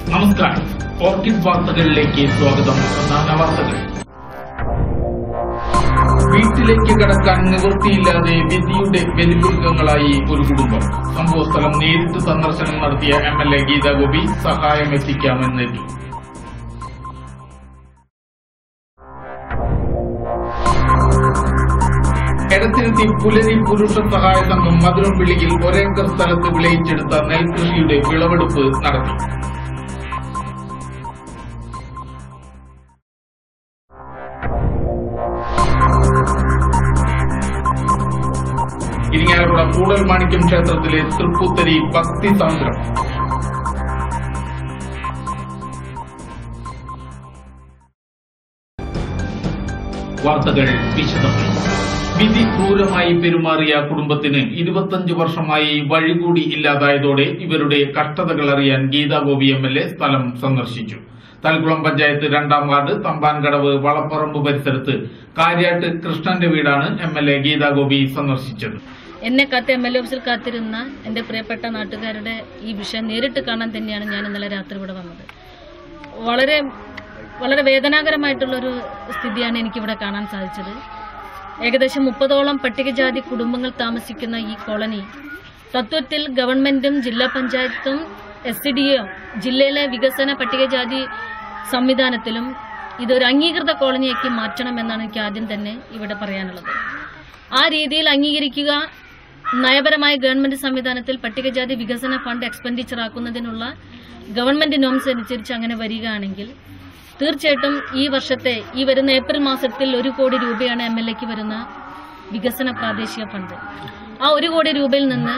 നമസ്കാരം ഓർക്കിഡ് വാർത്തകളിലേക്ക് സ്വാഗതം പ്രധാന വാർത്തകൾ വീട്ടിലേക്ക് കടക്കാൻ നിവൃത്തിയില്ലാതെ വിധിയുടെ ബലിമൃഗങ്ങളായി ഒരു കുടുംബം സംഭവസ്ഥലം നേരിട്ട് സന്ദർശനം നടത്തിയ M L A Geetha Gopi സഹായം എത്തിക്കാമെന്നേറ്റു എടത്തിരുത്തി പുലരി പുരുഷ സഹായ സംഘം മധുരംപിള്ളിയിൽ ഒരേക്കർ സ്ഥലത്ത് വിളയിച്ചെടുത്ത നെൽകൃഷിയുടെ വിളവെടുപ്പ് നടത്തി ഇരിങ്ങാലക്കുട കൂടൽ മാണിക്യം ക്ഷേത്രത്തിലെ തൃപ്പൂത്തരി ഭക്തി സാന്ദ്രം വാർത്തകൾ വിശദമായി വിധി ക്രൂരമായി പെരുമാറിയ കുടുംബത്തിന് ഇരുപത്തഞ്ച് വർഷമായി വഴികൂടി ഇല്ലാതായതോടെ ഇവരുടെ കഷ്ടതകൾ അറിയാൻ Geetha Gopi M L A സ്ഥലം സന്ദർശിച്ചു തലക്കുളം പഞ്ചായത്ത് രണ്ടാം വാർഡ് തമ്പാൻകടവ് വളപ്പറമ്പ് പരിസരത്ത് കാര്യാട്ട് കൃഷ്ണന്റെ വീടാണ് M L A Geetha Gopi സന്ദർശിച്ചത് എന്നെ കാത്ത് എം എൽ എ ഓഫീസിൽ കാത്തിരുന്ന എൻ്റെ പ്രിയപ്പെട്ട നാട്ടുകാരുടെ ഈ വിഷയം നേരിട്ട് കാണാൻ തന്നെയാണ് ഞാൻ ഇന്നലെ രാത്രി ഇവിടെ വന്നത് വളരെ വളരെ വേദനാകരമായിട്ടുള്ളൊരു സ്ഥിതിയാണ് എനിക്കിവിടെ കാണാൻ സാധിച്ചത് ഏകദേശം മുപ്പതോളം പട്ടികജാതി കുടുംബങ്ങൾ താമസിക്കുന്ന ഈ കോളനി തത്വത്തിൽ ഗവൺമെന്റും ജില്ലാ പഞ്ചായത്തും എസ് സി ഡി ജില്ലയിലെ വികസന പട്ടികജാതി സംവിധാനത്തിലും ഇതൊരു അംഗീകൃത കോളനിയാക്കി മാറ്റണമെന്നാണ് എനിക്ക് ആദ്യം തന്നെ ഇവിടെ പറയാനുള്ളത് ആ രീതിയിൽ അംഗീകരിക്കുക നയപരമായ ഗവൺമെന്റ് സംവിധാനത്തിൽ പട്ടികജാതി വികസന ഫണ്ട് എക്സ്പെൻഡിച്ചർ ആക്കുന്നതിനുള്ള ഗവൺമെന്റ് നോംസ് അനുസരിച്ച് അങ്ങനെ വരികയാണെങ്കിൽ തീർച്ചയായിട്ടും ഈ വർഷത്തെ ഈ വരുന്ന ഏപ്രിൽ മാസത്തിൽ ഒരു കോടി രൂപയാണ് എം എൽ എക്ക് വരുന്ന വികസന പ്രാദേശിക ഫണ്ട് ആ ഒരു കോടി രൂപയിൽ നിന്ന്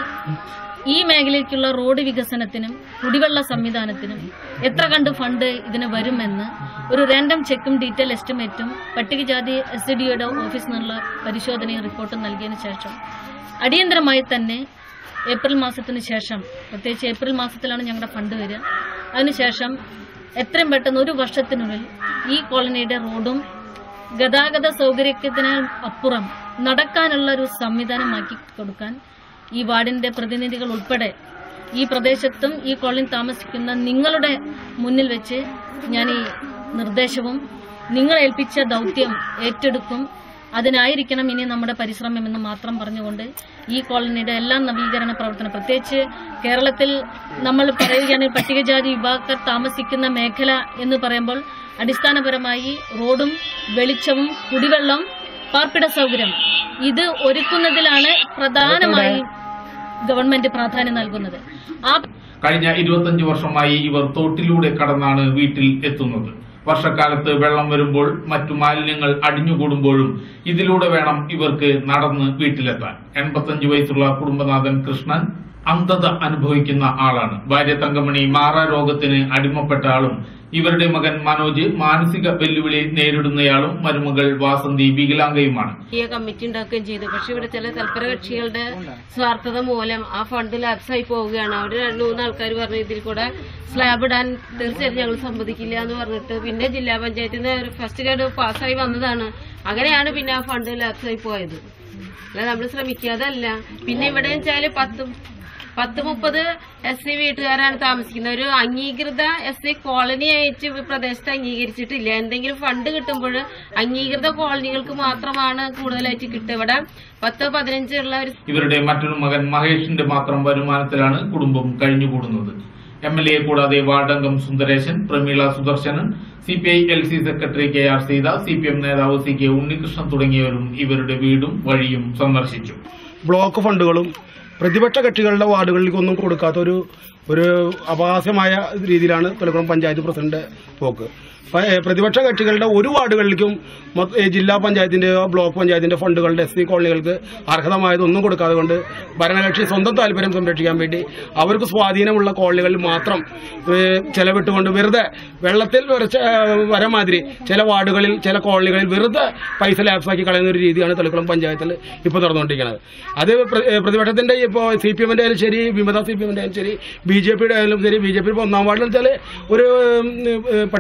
ഈ മേഖലയ്ക്കുള്ള റോഡ് വികസനത്തിനും കുടിവെള്ള സംവിധാനത്തിനും എത്ര കണ്ട് ഫണ്ട് ഇതിന് വരുമെന്ന് ഒരു റാൻഡം ചെക്കും ഡീറ്റെയിൽ എസ്റ്റിമേറ്റും പട്ടികജാതി എസ് ഡിയുടെ ഓഫീസിൽ നിന്നുള്ള പരിശോധനയും റിപ്പോർട്ടും നൽകിയതിനു ശേഷം അടിയന്തരമായി തന്നെ ഏപ്രിൽ മാസത്തിന് ശേഷം പ്രത്യേകിച്ച് ഏപ്രിൽ മാസത്തിലാണ് ഞങ്ങളുടെ ഫണ്ട് വരിക അതിനുശേഷം എത്രയും പെട്ടെന്ന് ഒരു വർഷത്തിനുള്ളിൽ ഈ കോളനിയുടെ റോഡും ഗതാഗത സൗകര്യത്തിന് അപ്പുറം നടക്കാനുള്ള ഒരു സംവിധാനമാക്കി കൊടുക്കാൻ ഈ വാർഡിന്റെ പ്രതിനിധികൾ ഉൾപ്പെടെ ഈ പ്രദേശത്തും ഈ കോളനി താമസിക്കുന്ന നിങ്ങളുടെ മുന്നിൽ വെച്ച് ഞാൻ ഈ നിർദ്ദേശവും നിങ്ങൾ ഏൽപ്പിച്ച ദൗത്യം ഏറ്റെടുക്കും അതിനായിരിക്കണം ഇനി നമ്മുടെ പരിശ്രമം എന്ന് മാത്രം പറഞ്ഞുകൊണ്ട് ഈ കോളനിയുടെ എല്ലാ നവീകരണ പ്രവർത്തനം പ്രത്യേകിച്ച് കേരളത്തിൽ നമ്മൾ പറയുകയാണെങ്കിൽ പട്ടികജാതി വിഭാഗക്കാർ താമസിക്കുന്ന മേഖല എന്ന് പറയുമ്പോൾ അടിസ്ഥാനപരമായി റോഡും വെളിച്ചവും കുടിവെള്ളം പാർപ്പിട സൗകര്യം ഇത് ഒരുക്കുന്നതിലാണ് പ്രധാനമായും ഗവൺമെന്റ് പ്രാധാന്യം നൽകുന്നത് ആ കഴിഞ്ഞ ഇരുപത്തഞ്ച് വർഷമായി ഇവർ തോട്ടിലൂടെ കടന്നാണ് വീട്ടിൽ എത്തുന്നത് വർഷക്കാലത്ത് വെള്ളം വരുമ്പോൾ മറ്റു മാലിന്യങ്ങൾ അടിഞ്ഞുകൂടുമ്പോഴും ഇതിലൂടെ വേണം ഇവർക്ക് നടന്ന് വീട്ടിലെത്താൻ എൺപത്തഞ്ച് വയസ്സുള്ള കുടുംബനാഥൻ കൃഷ്ണൻ അന്ധത അനുഭവിക്കുന്ന ആളാണ് ഭാര്യ തങ്കമണി മാറാ രോഗത്തിന് അടിമപ്പെട്ട ആളും ഇവരുടെ മകൻ മനോജ് മാനസിക വെല്ലുവിളി നേരിടുന്നയാളും മരുമകൾ വാസന്തി വികലാംഗയുമാണ് ഈ കമ്മിറ്റി ഉണ്ടാക്കുകയും ചെയ്തു പക്ഷെ ഇവിടെ ചില തൽപര കക്ഷികളുടെ സ്വാർത്ഥത മൂലം ആ ഫണ്ട് ലാപ്സായി പോവുകയാണ് അവർ രണ്ട് മൂന്ന് ആൾക്കാർ പറഞ്ഞു ഇതിൽ കൂടെ സ്ലാബ് ഇടാൻ തീർച്ചയായിട്ടും ഞങ്ങൾ സമ്മതിക്കില്ല എന്ന് പറഞ്ഞിട്ട് പിന്നെ ജില്ലാ പഞ്ചായത്തിന്റെ ഫസ്റ്റ് ഗേഡ് പാസ്സായി വന്നതാണ് അങ്ങനെയാണ് പിന്നെ ആ ഫണ്ട് ലാപ്സായി പോയത് അല്ല നമ്മൾ ശ്രമിക്കാതല്ല പിന്നെ ഇവിടെ വെച്ചാല് പത്ത് പത്ത് മുപ്പത് എസ് സി വീട്ടുകാരാണ് താമസിക്കുന്നത് ഒരു അംഗീകൃത എസ് സി കോളനി ആയിട്ട് ഈ പ്രദേശത്ത് അംഗീകരിച്ചിട്ടില്ല എന്തെങ്കിലും ഫണ്ട് കിട്ടുമ്പോൾ അംഗീകൃത കോളനികൾക്ക് മാത്രമാണ് കൂടുതലായിട്ട് കിട്ടുക ഇവിടെ പത്ത് പതിനഞ്ച് ഉള്ള ഒരു ഇവരുടെ മറ്റൊരു മകൻ മഹേഷിന്റെ മാത്രം വരുമാനത്തിലാണ് കുടുംബം കഴിഞ്ഞുകൂടുന്നത് എം എൽ എ കൂടാതെ വാർഡംഗം Sundaresan Prameela Sudarsanan C P I L C secretary K R Seetha C P M നേതാവ് സി കെ ഉണ്ണികൃഷ്ണൻ തുടങ്ങിയവരും ഇവരുടെ വീടും വഴിയും സന്ദർശിച്ചു ബ്ലോക്ക് ഫണ്ടുകളും പ്രതിപക്ഷ കക്ഷികളുടെ വാർഡുകളിലേക്കൊന്നും കൊടുക്കാത്ത ഒരു ഒരു അപഹാസ്യമായ രീതിയിലാണ് തലക്കുളം പഞ്ചായത്ത് പ്രസിഡന്റ് പോക്ക് പ- ഏ, പ്രതിപക്ഷ കക്ഷികളുടെ ഒരു വാർഡുകളിലേക്കും മൊത്ത- ഏ, ജില്ലാ പഞ്ചായത്തിന്റെയോ ബ്ലോക്ക് പഞ്ചായത്തിന്റെ ഫണ്ടുകളുടെ എസ് സി കോളനികൾക്ക് അർഹതമായതൊന്നും കൊടുക്കാതെ കൊണ്ട് ഭരണകക്ഷി സ്വന്തം താല്പര്യം സംരക്ഷിക്കാൻ വേണ്ടി അവർക്ക് സ്വാധീനമുള്ള കോളനികളിൽ മാത്രം ഏ, ചെലവിട്ടുകൊണ്ട് വെറുതെ വെള്ളത്തിൽ വരച്ച ഏ, വര മാതിരി ചില വാർഡുകളിൽ ചില കോളനികളിൽ വെറുതെ പൈസ ലാപ്സാക്കി കളയുന്ന ഒരു രീതിയാണ് തലക്കുളം പഞ്ചായത്തിൽ ഇപ്പോൾ നടന്നുകൊണ്ടിരിക്കുന്നത് അത് പ്ര- ഏ, പ്രതിപക്ഷത്തിന്റെ ഇപ്പോൾ സി പി എമ്മിന്റെ ആയാലും ശരി വിമത സി പി എമ്മിന്റെ ആയാലും ശരി ബി ജെ പിയുടെ ആയാലും ശരി ബി ജെ പി ഇപ്പോൾ ഒന്നാം വാർഡിൽ വെച്ചാൽ ഒരു ഉം, ഏ, പട്ടികജാതി കോളനി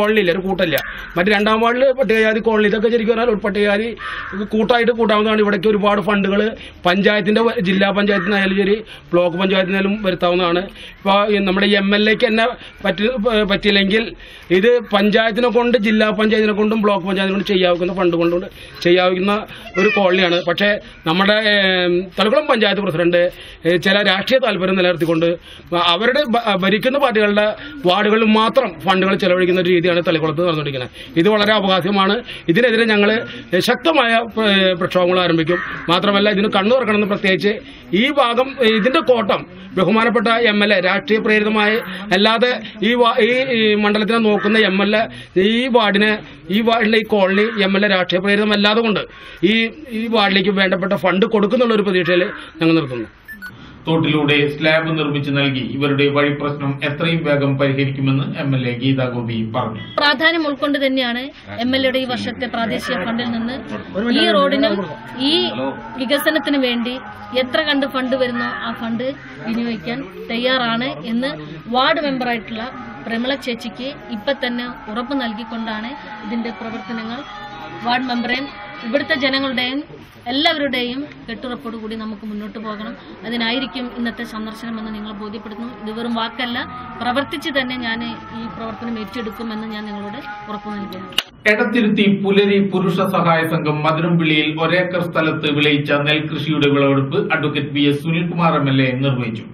കോളനി ഇല്ല ഒരു കൂട്ടമില്ല മറ്റ് രണ്ടാം വാർഡിൽ പട്ടികജാതി കോളനി ഇതൊക്കെ ശരിക്കും പറഞ്ഞാൽ ഒരു പട്ടികജാതി കൂട്ടായിട്ട് കൂട്ടാവുന്നതാണ് ഇവിടേക്ക് ഒരുപാട് ഫണ്ടുകൾ പഞ്ചായത്തിന്റെ വ- ജില്ലാ പഞ്ചായത്തിനായാലും ശരി ബ്ലോക്ക് പഞ്ചായത്തിനായാലും വരുത്താവുന്നതാണ് ഇപ്പോൾ നമ്മുടെ എം എൽ എക്ക് തന്നെ പറ്റി പറ്റിയില്ലെങ്കിൽ ഇത് പഞ്ചായത്തിനെ കൊണ്ട് ജില്ലാ പഞ്ചായത്തിനെ കൊണ്ടും ബ്ലോക്ക് പഞ്ചായത്തിനെ കൊണ്ടും ചെയ്യാവുന്ന ഫണ്ട് കൊണ്ടുകൊണ്ട് ചെയ്യാവുന്ന ഒരു കോളനിയാണ് പക്ഷേ നമ്മുടെ ഏം, തളിക്കുളം പഞ്ചായത്ത് പ്രസിഡന്റ് ഏ, ചില രാഷ്ട്രീയ താല്പര്യം നിലനിർത്തിക്കൊണ്ട് അവരുടെ ഭ- ഭരിക്കുന്ന പാർട്ടികളുടെ വാർഡുകളിൽ മാത്രം ഫണ്ടുകൾ ചെലവഴിക്കുന്ന ഒരു രീതിയാണ് തളിക്കുളത്ത് നടന്നുകൊണ്ടിരിക്കുന്നത് ഇത് വളരെ അപഹാസ്യമാണ് ഇതിനെതിരെ ഞങ്ങൾ ശക്തമായ പ്ര- പ്രക്ഷോഭങ്ങൾ ആരംഭിക്കും മാത്രമല്ല ഇതിന് കണ്ണു തുറക്കണമെന്ന് പ്രത്യേകിച്ച് ഈ ഭാഗം ഇതിന്റെ കോട്ടം ബഹുമാനപ്പെട്ട എം എൽ എ രാഷ്ട്രീയ പ്രേരിതമായി അല്ലാതെ ഈ വാ- ഈ ഈ മണ്ഡലത്തിനെ നോക്കുന്ന എം എൽ എ ഈ വാർഡിന് ഈ വാർഡിലെ ഈ കോളനി എം എൽ എ രാഷ്ട്രീയ പ്രേരിതമല്ലാതെ കൊണ്ട് ഈ ഈ വാർഡിലേക്ക് വേണ്ടപ്പെട്ട ഫണ്ട് കൊടുക്കുന്നുള്ള ഒരു പ്രതീക്ഷയിൽ ഞങ്ങൾ നിർത്തുന്നു തോട്ടിലൂടെ സ്ലാബ് നിർമ്മിച്ചു നൽകി ഇവരുടെ വഴി പ്രശ്നം എത്രയും വേഗം പരിഹരിക്കുമെന്ന് M L A Geetha Gopi പറഞ്ഞു പ്രാധാന്യം ഉൾക്കൊണ്ട് തന്നെയാണ് എം എൽ എയുടെ ഈ വർഷത്തെ പ്രാദേശിക ഫണ്ടിൽ നിന്ന് ഈ റോഡിനും ഈ വികസനത്തിന് വേണ്ടി എത്ര കണ്ട് ഫണ്ട് വരുന്നോ ആ ഫണ്ട് വിനിയോഗിക്കാൻ തയ്യാറാണ് എന്ന് വാർഡ് മെമ്പറായിട്ടുള്ള പ്രമിള ചേച്ചിക്ക് ഇപ്പൊ തന്നെ ഉറപ്പ് നൽകിക്കൊണ്ടാണ് ഇതിന്റെ പ്രവർത്തനങ്ങൾ വാർഡ് മെമ്പറേയും ഇവിടുത്തെ ജനങ്ങളുടെയും എല്ലാവരുടെയും കെട്ടുറപ്പോടു കൂടി നമുക്ക് മുന്നോട്ട് പോകണം അതിനായിരിക്കും ഇന്നത്തെ സന്ദർശനമെന്ന് നിങ്ങൾ ബോധ്യപ്പെടുത്തുന്നു ഇത് വെറും വാക്കല്ല പ്രവർത്തിച്ച് തന്നെ ഞാൻ ഈ പ്രവർത്തനം ഏറ്റെടുക്കുമെന്ന് ഞാൻ നിങ്ങളോട് ഉറപ്പു നൽകുന്നു എടത്തിരുത്തി പുലരി പുരുഷ സഹായ സംഘം മധുരംപിള്ളിയിൽ ഒരേക്കർ സ്ഥലത്ത് വിളയിച്ച നെൽകൃഷിയുടെ വിളവെടുപ്പ് advocate V S Sunilkumar M L A നിർവഹിച്ചു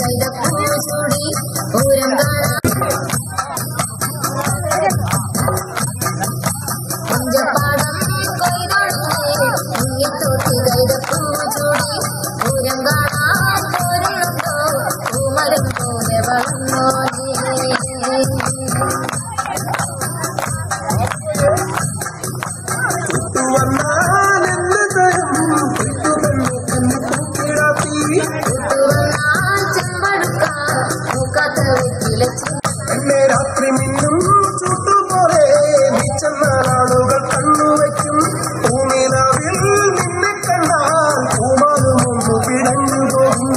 എന്നെ രാത്രി മിന്നും ചുട്ടുപോലെ മിച്ചന്നാളുകൾ കണ്ണുവയ്ക്കും പൂനിലാവിൽ നിന്നെ കണ്ടാൽ പൂമാനും മുമ്പ് പിടഞ്ഞു പോകും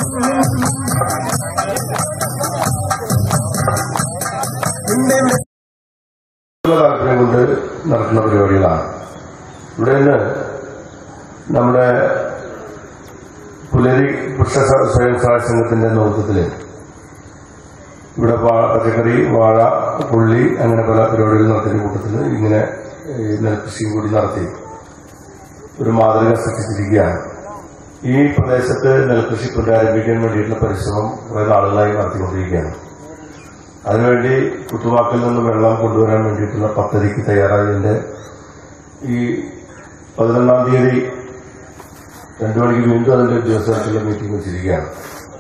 നിന്നെ ഉള്ള താല്പര്യം കൊണ്ട് നടത്തുന്ന പരിപാടികളാണ് ഇവിടെ നിന്ന് നമ്മുടെ പുലരി പുരുഷ സ- സ്വയം സഹായ സംഘത്തിന്റെ നേതൃത്വത്തിൽ ഇവിടെ വാ- പച്ചക്കറി വാഴ പുള്ളി അങ്ങനെ പല പരിപാടികൾ നടത്തിയ കൂട്ടത്തിൽ ഇങ്ങനെ ഈ നെൽകൃഷിയും കൂടി നടത്തി ഒരു മാതൃക സൃഷ്ടിച്ചിരിക്കുകയാണ് ഈ പ്രദേശത്ത് നെൽകൃഷി പുനരാരംഭിക്കാൻ വേണ്ടിയിട്ടുള്ള പരിശ്രമം കുറെ നാളുകളായി നടത്തിക്കൊണ്ടിരിക്കുകയാണ് അതിനുവേണ്ടി കുത്തുവാക്കിൽ നിന്ന് വെള്ളം കൊണ്ടുവരാൻ വേണ്ടിയിട്ടുള്ള പദ്ധതിക്ക് തയ്യാറായതിന്റെ ഈ പതിനൊന്നാം തീയതി രണ്ടു മണിക്ക് വീണ്ടും അതിന്റെ ഉദ്യോഗസ്ഥർക്കുള്ള മീറ്റിംഗ് വെച്ചിരിക്കുകയാണ്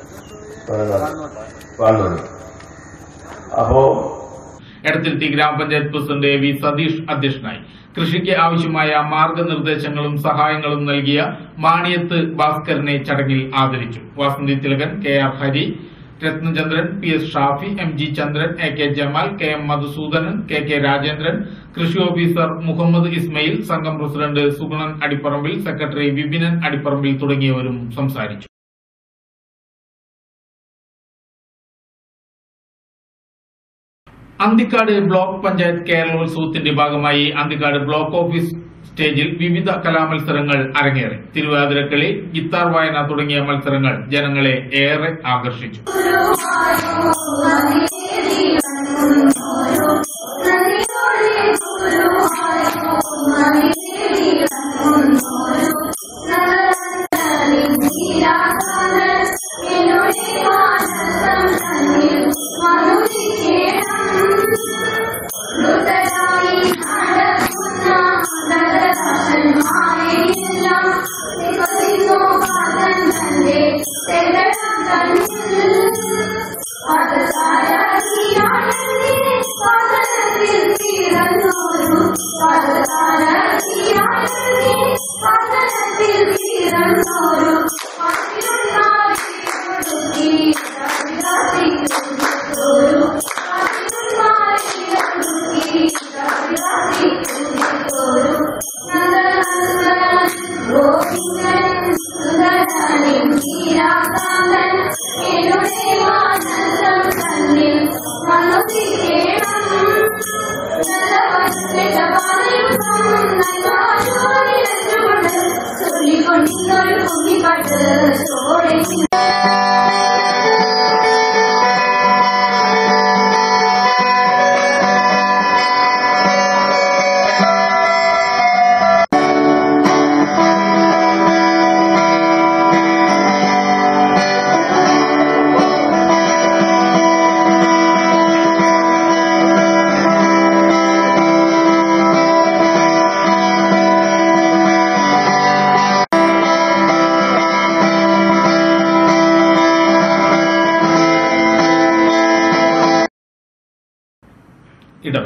വാങ്ങുന്നത് അപ്പോ എടത്തിരുത്തി ഗ്രാമപഞ്ചായത്ത് പ്രസിഡന്റ് വി സതീഷ് അധ്യക്ഷനായി കൃഷിക്ക് ആവശ്യമായ മാർഗനിർദ്ദേശങ്ങളും സഹായങ്ങളും നൽകിയ മാണിയത്ത് ഭാസ്കരനെ ചടങ്ങിൽ ആദരിച്ചു Vasanthi Thilakan K R Hari Rathnachandran P S Shafi M G Chandran A K Jamal K M Madhusoodanan K K Rajendran കൃഷി ഓഫീസർ മുഹമ്മദ് ഇസ്മയിൽ സംഘം പ്രസിഡന്റ് സുഗുണൻ അടിപ്പറമ്പിൽ സെക്രട്ടറി വിപിനൻ അടിപ്പറമ്പിൽ തുടങ്ങിയവരും സംസാരിച്ചു അന്തിക്കാട് ബ്ലോക്ക് പഞ്ചായത്ത് കേരളോത്സവത്തിന്റെ ഭാഗമായി അന്തിക്കാട് ബ്ലോക്ക് ഓഫീസ് സ്റ്റേജിൽ വിവിധ കലാമത്സരങ്ങൾ അരങ്ങേറി തിരുവാതിരക്കളി ഗിത്താർ വായന തുടങ്ങിയ മത്സരങ്ങൾ ജനങ്ങളെ ഏറെ ആകർഷിച്ചു ും